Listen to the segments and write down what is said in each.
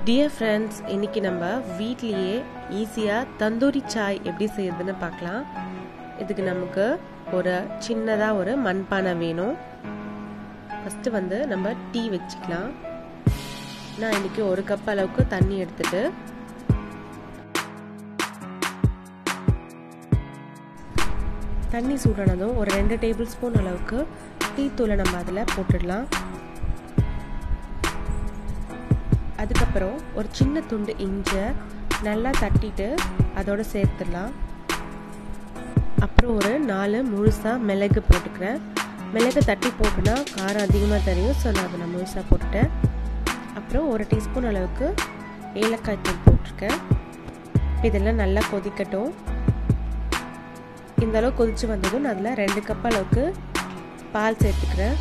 dear friends இன்னைக்கு நம்ம வீட்லேயே ஈஸியாக தந்தூரி சாய் எப்படி செய்யறதுன்னு பார்க்கலாம் இதுக்கு நமக்கு ஒரு சின்னதாக ஒரு மண்பானை வேணும் ஃபஸ்ட்டு வந்து நம்ம டீ வச்சுக்கலாம் நான் இன்னைக்கு ஒரு கப் அளவுக்கு தண்ணி எடுத்துட்டு தண்ணி சூடானதும் ஒரு ரெண்டு டேபிள் ஸ்பூன் அளவுக்கு டீ தூளை நம்ம அதில் போட்டுடலாம் அதுக்கப்புறம் ஒரு சின்ன துண்டு இஞ்சை நல்லா தட்டிட்டு அதோட சேர்த்துடலாம் அப்புறம் ஒரு நாலு முழுசாக மிளகு போட்டுக்கிறேன் மிளகு தட்டி போட்டுனா காரம் அதிகமாக தெரியும் ஸோ நான் அதை நான் முழுசாக போட்டுட்டேன் அப்புறம் ஒரு டீஸ்பூன் அளவுக்கு ஏலக்காய் தூள் போட்டிருக்கேன் இதெல்லாம் நல்லா கொதிக்கட்டும் இந்த அளவு கொதிச்சு வந்ததும் நான் அதில் ரெண்டு கப் அளவுக்கு பால் சேர்த்துக்கிறேன்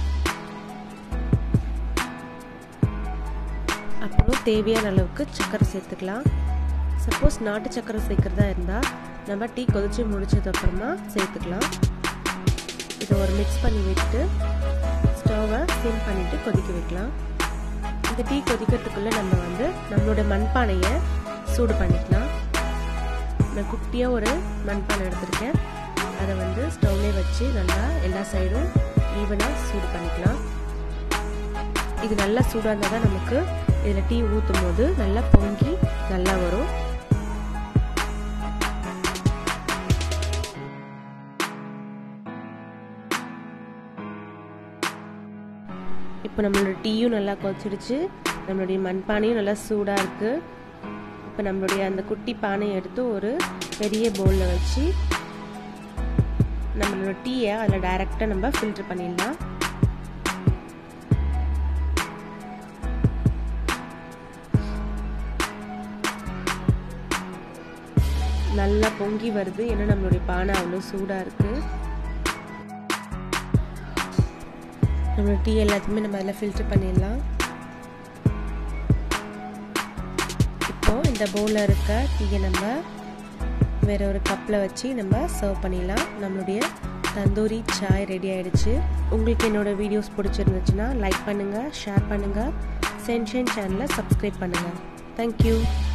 அப்புறம் தேவையான அளவுக்கு சர்க்கரை சேர்த்துக்கலாம் சப்போஸ் நாட்டு சர்க்கரை சேர்க்குறதா இருந்தால் நம்ம டீ கொதிச்சு முடிச்சதுக்கப்புறமா சேர்த்துக்கலாம் இதை ஒரு மிக்ஸ் பண்ணி விட்டு ஸ்டவ்வை சிம் பண்ணிவிட்டு கொதிக்க வைக்கலாம் இந்த டீ கொதிக்கிறதுக்குள்ளே நம்ம வந்து நம்மளோட மண்பானையை சூடு பண்ணிக்கலாம் நான் குட்டியாக ஒரு மண்பானை எடுத்திருக்கேன் அதை வந்து ஸ்டவ்லேயே வச்சு நல்லா எல்லா சைடும் ஈவனாக சூடு பண்ணிக்கலாம் இது நல்லா சூடாக இருந்தால் தான் நமக்கு இதில் டீ ஊற்றும் போது நல்லா பொங்கி நல்லா வரும் இப்போ நம்மளோட டீயும் நல்லா கொதிச்சிடுச்சு நம்மளுடைய மண்பானையும் நல்லா சூடாக இருக்குது இப்போ நம்மளுடைய அந்த குட்டி பானையை எடுத்து ஒரு பெரிய பவுலில் வச்சு நம்மளோட டீயை அதில் டைரெக்டாக நம்ம ஃபில்ட்ரு பண்ணிடலாம் நல்லா பொங்கி வருது ஏன்னா நம்மளுடைய பானை அவ்வளோ சூடாக இருக்குது நம்மளோட டீ எல்லாத்தையுமே நம்ம அதில் ஃபில்டர் பண்ணிடலாம் இப்போ இந்த பவுலில் இருக்க டீயை நம்ம வேற ஒரு கப்பில் வச்சு நம்ம சர்வ் பண்ணிடலாம் நம்மளுடைய தந்தூரி சாய் ரெடி ஆயிடுச்சு உங்களுக்கு என்னோட வீடியோஸ் பிடிச்சிருந்துச்சுன்னா லைக் பண்ணுங்கள் ஷேர் பண்ணுங்கள் சென்ஷன் சேனலை சப்ஸ்கிரைப் பண்ணுங்கள் தேங்க்யூ